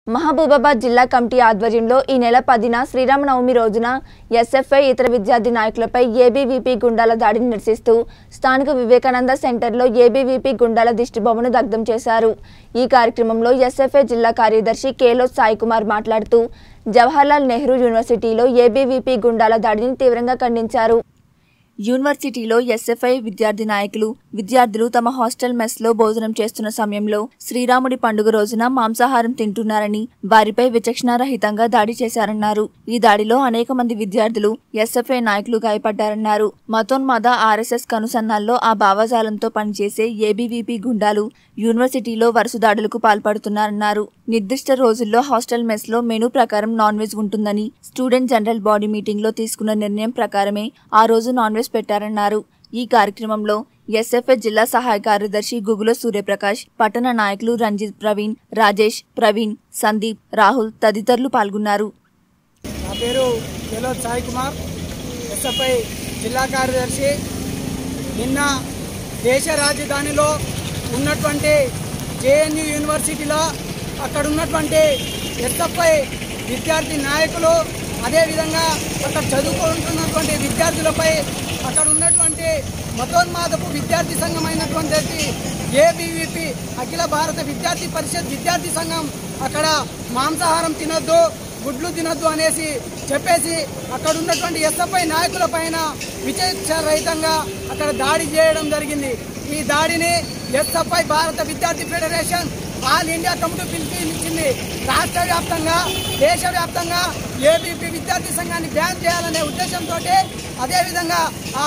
మహబూబాబాద్ జిల్లా కమిటీ ఆధ్వర్యంలో ఈ నెల పదిన శ్రీరామనవమి రోజున ఎస్ఎఫ్ఐ ఇతర విద్యార్థి నాయకులపై ఏబీవీపీ గుండాల దాడిని నిరసిస్తూ స్థానిక వివేకానంద సెంటర్లో ఏబీవీపీ గుండాల దిష్టిబొమ్మను దగ్ధం చేశారు ఈ కార్యక్రమంలో ఎస్ఎఫ్ఐ జిల్లా కార్యదర్శి కేలో సాయి కుమార్ మాట్లాడుతూ జవహర్లాల్ నెహ్రూ యూనివర్సిటీలో ఏబీవీపీ గుండాల దాడిని తీవ్రంగా ఖండించారు యూనివర్సిటీలో ఎస్ఎఫ్ఐ విద్యార్థి నాయకులు విద్యార్థులు తమ హాస్టల్ మెస్ లో భోజనం చేస్తున్న సమయంలో శ్రీరాముడి పండుగ రోజున మాంసాహారం తింటున్నారని వారిపై విచక్షణారహితంగా దాడి చేశారన్నారు ఈ దాడిలో అనేక మంది విద్యార్థులు ఎస్ఎఫ్ఐ నాయకులు గాయపడ్డారన్నారు మతోన్మాద ఆర్ఎస్ఎస్ కనుసన్నాల్లో ఆ భావజాలంతో పనిచేసే ఏబీవీపీ గుండాలు యూనివర్సిటీలో వరుస దాడులకు పాల్పడుతున్నారన్నారు నిర్దిష్ట రోజుల్లో హాస్టల్ మెస్ లో మెనూ ప్రకారం నాన్ వెజ్ ఉంటుందని స్టూడెంట్ జనరల్ బాడీ మీటింగ్ లో తీసుకున్న నిర్ణయం ప్రకారమే ఆ రోజు నాన్ వెజ్ పెట్టారన్నారు ఈ కార్యక్రమంలో ఎస్ఎఫ్ఐ జిల్లా సహాయ కార్యదర్శి గుగుల సూర్యప్రకాష్ పట్టణ నాయకులు రంజిత్ ప్రవీణ్ రాజేష్ ప్రవీణ్ సందీప్ రాహుల్ తదితరులు పాల్గొన్నారు నా పేరు వినోద్ సాయి కుమార్ ఎస్ఎఫ్ఐ జిల్లా కార్యదర్శి నిన్న దేశ రాజధానిలో ఉన్నటువంటి జేఎన్యు యూనివర్సిటీలో అక్కడ ఉన్నటువంటి ఎస్ఎఫ్ఐ విద్యార్థి నాయకులు అదేవిధంగా అక్కడ చదువుకుంటున్నటువంటి విద్యార్థులపై అక్కడ ఉన్నటువంటి మతోన్మాదపు విద్యార్థి సంఘం అయినటువంటి ఏబీవీపీ అఖిల భారత విద్యార్థి పరిషత్ విద్యార్థి సంఘం అక్కడ మాంసాహారం తినొద్దు గుడ్లు తినొద్దు అనేసి చెప్పేసి అక్కడ ఉన్నటువంటి ఎస్ఎఫ్ఐ నాయకుల పైన విచక్ష రహితంగా అక్కడ దాడి చేయడం జరిగింది ఈ దాడిని ఎస్ఎఫ్ఐ భారత విద్యార్థి ఫెడరేషన్ ఆల్ ఇండియా కమిటీ పిలుపునిచ్చింది రాష్ట్ర వ్యాప్తంగా దేశవ్యాప్తంగా ఏబీపీ విద్యార్థి సంఘాన్ని బ్యాన్ చేయాలనే ఉద్దేశంతో అదేవిధంగా ఆ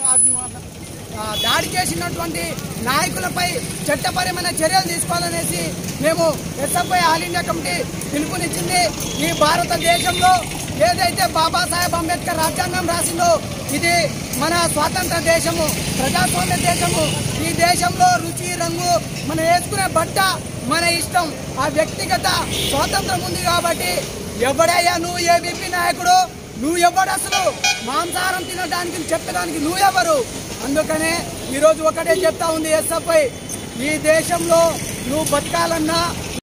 ఆ, దాడి చేసినటువంటి నాయకులపై చట్టపరమైన చర్యలు తీసుకోవాలనేసి మేము ఎస్ఎఫ్ఐ ఆల్ ఇండియా కమిటీ పిలుపునిచ్చింది ఈ భారతదేశంలో ఏదైతే బాబాసాహెబ్ అంబేద్కర్ రాజ్యాంగం రాసిందో ఇది మన స్వాతంత్ర దేశము ప్రజాస్వామ్య దేశము ఈ దేశంలో రుచి రంగు మనం వేసుకునే బట్ట మన ఇష్టం ఆ వ్యక్తిగత స్వాతంత్రం ఉంది కాబట్టి ఎవడయ్యా నువ్వు ఏబీపీ నాయకుడు నువ్వు ఎవడు అసలు మాంసాహారం తినడానికి చెప్పడానికి నువ్వెవరు అందుకనే ఈరోజు ఒకటే చెప్తా ఉంది ఎస్ఎఫ్ఐ ఈ దేశంలో నువ్వు బతకాలన్నా